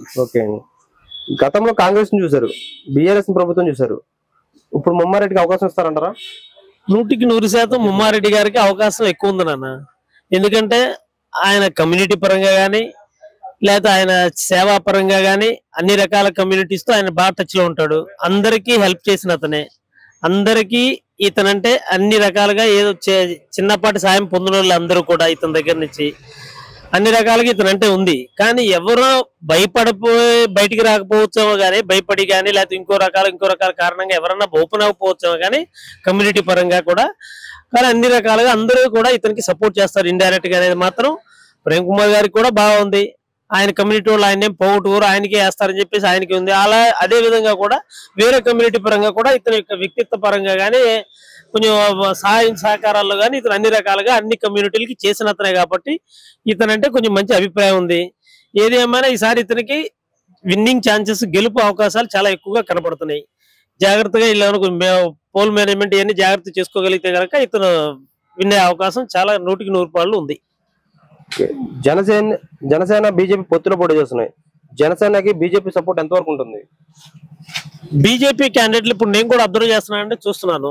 Okay అండి గతంలో కాంగ్రెస్ ని చూసారు బీఆర్ఎస్ ప్రభుత్వం చూసారు ఇప్పుడు ముమ్మారెడ్డికి అవకాశం ఇస్తారంటారా నూటికి నూరు శాతం ముమ్మారెడ్డి గారికి అవకాశం ఎక్కువ ఉంది నాన్న ఎందుకంటే ఆయన కమ్యూనిటీ పరంగా గానీ లేదా ఆయన సేవా పరంగా గానీ అన్ని రకాల కమ్యూనిటీస్ తో ఆయన బాగా టచ్ లో ఉంటాడు అందరికీ హెల్ప్ చేసిన అతనే అందరికీ ఇతనంటే అన్ని రకాలుగా ఏదో చే- చిన్నపాటి సాయం పొందిన వాళ్ళు అందరూ కూడా ఇతని దగ్గర నుంచి అన్ని రకాలుగా ఇతనంటే ఉంది కానీ ఎవరో భయపడిపోయి బయటికి రాకపోవచ్చేమో కానీ భయపడి కానీ లేకపోతే ఇంకో రకాల ఇంకో రకాల కారణంగా ఎవరన్నా ఓపెన్ అవ్వకపోవచ్చేమో కానీ కమ్యూనిటీ పరంగా కూడా కానీ అన్ని రకాలుగా అందరూ కూడా ఇతనికి సపోర్ట్ చేస్తారు ఇండైరెక్ట్ గా అనేది మాత్రం ప్రేమ్ కుమార్ గారికి కూడా బాగుంది ఆయన కమ్యూనిటీ వాళ్ళు ఆయన ఏం పోగొట్టుకోరు ఆయనకే వేస్తారని చెప్పేసి ఆయనకి ఉంది అలా అదే విధంగా కూడా వేరే కమ్యూనిటీ పరంగా కూడా ఇతని యొక్క వ్యక్తిత్వ పరంగా కానీ కొంచెం సహాయం సహకారాల్లో కానీ ఇతను అన్ని రకాలుగా అన్ని కమ్యూనిటీలకి చేసిన అతనే కాబట్టి ఇతనంటే కొంచెం మంచి అభిప్రాయం ఉంది ఏది ఏమైనా ఈసారి ఇతనికి విన్నింగ్ ఛాన్సెస్ గెలుపు అవకాశాలు చాలా ఎక్కువగా కనపడుతున్నాయి జాగ్రత్తగా ఇలా పోల్ మేనేజ్మెంట్ ఇవన్నీ జాగ్రత్త చేసుకోగలిగితే కనుక ఇతను వినే అవకాశం చాలా నూటికి నూరు పాళ్ళు ఉంది ఓకే. జనసేన జనసేన బీజేపీ పొత్తులో పోటీ చేస్తున్నాయి జనసేనకి బీజేపీ సపోర్ట్ ఎంతవరకు ఉంటుంది బీజేపీ క్యాండిడేట్లు ఇప్పుడు నేను కూడా అబ్జర్వ్ చేస్తున్నానంటే చూస్తున్నాను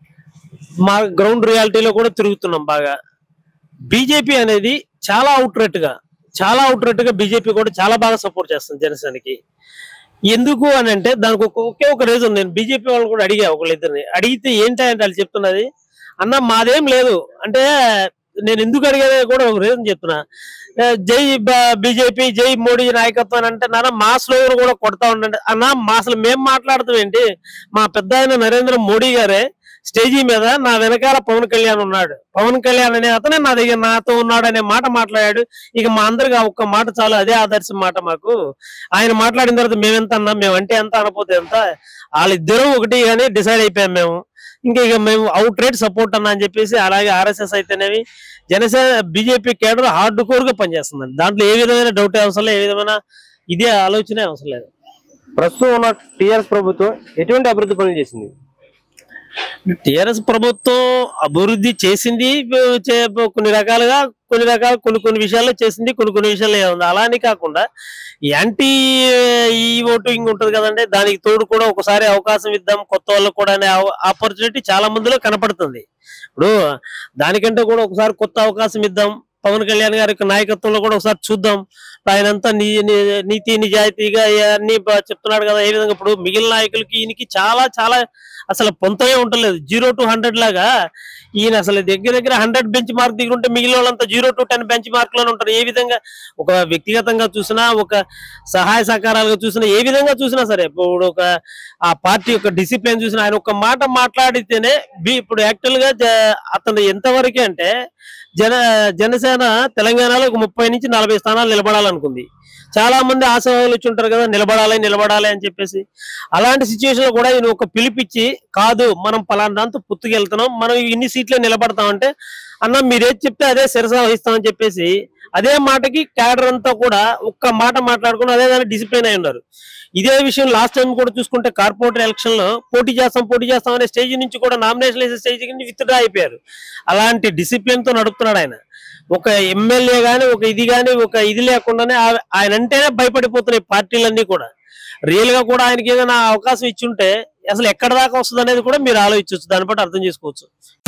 మా గ్రౌండ్ రియాలిటీలో కూడా తిరుగుతున్నాం బాగా బీజేపీ అనేది చాలా అవుట్రెట్ గా చాలా అవుట్రెట్ గా బీజేపీ కూడా చాలా బాగా సపోర్ట్ చేస్తుంది జనసేనకి ఎందుకు అని అంటే దానికి ఒక ఒకే ఒక రీజన్ నేను బీజేపీ వాళ్ళు కూడా అడిగా ఒకళ్ళిద్దరిని అడిగితే ఏంటి అంటే వాళ్ళు చెప్తున్నది అన్న మాదేం లేదు అంటే నేను ఎందుకు అడిగానే కూడా ఒక రీజన్ చెప్తున్నా ఆ, జై బీజేపీ జై మోడీ నాయకత్వం అని అంటే నాన్న మా స్లోగన్ కూడా కొడతా ఉండండి అన్న మా అసలు మేం మాట్లాడుతాం ఏంటి మా పెద్ద ఆయన నరేంద్ర మోడీ గారే స్టేజీ మీద నా వెనకాల పవన్ కళ్యాణ్ ఉన్నాడు పవన్ కళ్యాణ్ అనే అతనే నా దగ్గర నాతో ఉన్నాడు అనే మాట మాట్లాడాడు ఇక మా అందరికి ఆ ఒక్క మాట చాలు అదే ఆదర్శం మాట మాకు ఆయన మాట్లాడిన తర్వాత మేమెంత అన్నా మేము అంటే ఎంత అనపోతే ఎంత వాళ్ళిద్దరూ ఒకటి కానీ డిసైడ్ అయిపోయాం మేము ఇంకా ఇక మేము అవుట్ రేట్ సపోర్ట్ అన్నా అని చెప్పేసి అలాగే ఆర్ఎస్ఎస్ అయితేనేవి Janasena BJP cadre hard core గా పనిచేస్తుందండి దాంట్లో ఏ విధమైన డౌట్ అవసరం లేదు ఏ విధమైన ఇదే ఆలోచనే అవసరం లేదు ప్రస్తుతం ఉన్న టిఆర్ఎస్ ప్రభుత్వం ఎటువంటి అభివృద్ధి పనులు చేసింది టిఆర్ఎస్ ప్రభుత్వం అభివృద్ధి చేసింది చే- కొన్ని రకాలుగా కొన్ని రకాల కొన్ని కొన్ని విషయాల్లో చేసింది కొన్ని కొన్ని విషయాల్లో ఏముంది అలా అని కాకుండా యాంటీ ఈ ఓటింగ్ ఉంటది కదండి దానికి తోడు కూడా ఒకసారి అవకాశం ఇద్దాం కొత్త వాళ్ళకు కూడా అనే ఆపర్చునిటీ చాలా మందిలో కనపడుతుంది ఇప్పుడు దానికంటే కూడా ఒకసారి కొత్త అవకాశం ఇద్దాం పవన్ కళ్యాణ్ గారి యొక్క నాయకత్వంలో కూడా ఒకసారి చూద్దాం ఆయనంతా నీ నీ- నీతి నిజాయితీగా అన్ని చెప్తున్నాడు కదా ఏ విధంగా ఇప్పుడు మిగిలిన నాయకులకి ఈయనకి చాలా చాలా అసలు పొంతమే ఉండలేదు జీరో టు హండ్రెడ్ లాగా ఈయన అసలు దగ్గర దగ్గర హండ్రెడ్ బెంచ్ మార్క్ దగ్గర ఉంటే మిగిలిన వాళ్ళంతా zero to ten bench mark లోనే ఉంటారు ఏ విధంగా ఒక వ్యక్తిగతంగా చూసినా ఒక సహాయ సహకారాలుగా చూసినా ఏ విధంగా చూసినా సరే ఇప్పుడు ఒక ఆ పార్టీ యొక్క డిసిప్లిన్ చూసినా ఆయన ఒక మాట మాట్లాడితేనే బి- ఇప్పుడు యాక్చువల్ గా జ- అతను ఎంతవరకు అంటే జన జనసేన తెలంగాణలో ఒక ముప్పై నుంచి నలభై స్థానాలు నిలబడాలనుకుంది చాలా మంది ఆశావాహులు వచ్చి ఉంటారు కదా నిలబడాలి నిలబడాలి అని చెప్పేసి అలాంటి సిచ్యువేషన్ లో కూడా ఈయన ఒక పిలిపిచ్చి కాదు మనం పలానా దాంతో పుత్తుకెళ్తున్నాం మనం ఇన్ని సీట్లే నిలబడతామంటే అన్న మీరేది చెప్తే అదే శిరస వహిస్తామని చెప్పేసి అదే మాటకి క్యాడర్ అంతా కూడా ఒక్క మాట మాట్లాడుకుని అదే దాన్ని డిసిప్లిన్ అయి ఉన్నారు ఇదే విషయం లాస్ట్ టైం కూడా చూసుకుంటే కార్పొరేటర్ ఎలక్షన్ లో పోటీ చేస్తాం పోటీ చేస్తాం అనే స్టేజ్ నుంచి కూడా నామినేషన్ వేసే స్టేజ్ నుంచి విత్డ్రా అయిపోయారు అలాంటి డిసిప్లిన్ తో నడుపుతున్నాడు ఆయన ఒక ఎమ్మెల్యే గాని ఒక ఇది గాని ఒక ఇది లేకుండానే ఆ- ఆయన అంటేనే భయపడిపోతున్నాయి పార్టీలన్నీ కూడా రియల్ గా కూడా ఆయనకి ఏదైనా అవకాశం ఇచ్చి ఉంటే అసలు ఎక్కడ దాకా వస్తుంది అనేది కూడా మీరు ఆలోచించవచ్చు దాన్ని బట్టి అర్థం చేసుకోవచ్చు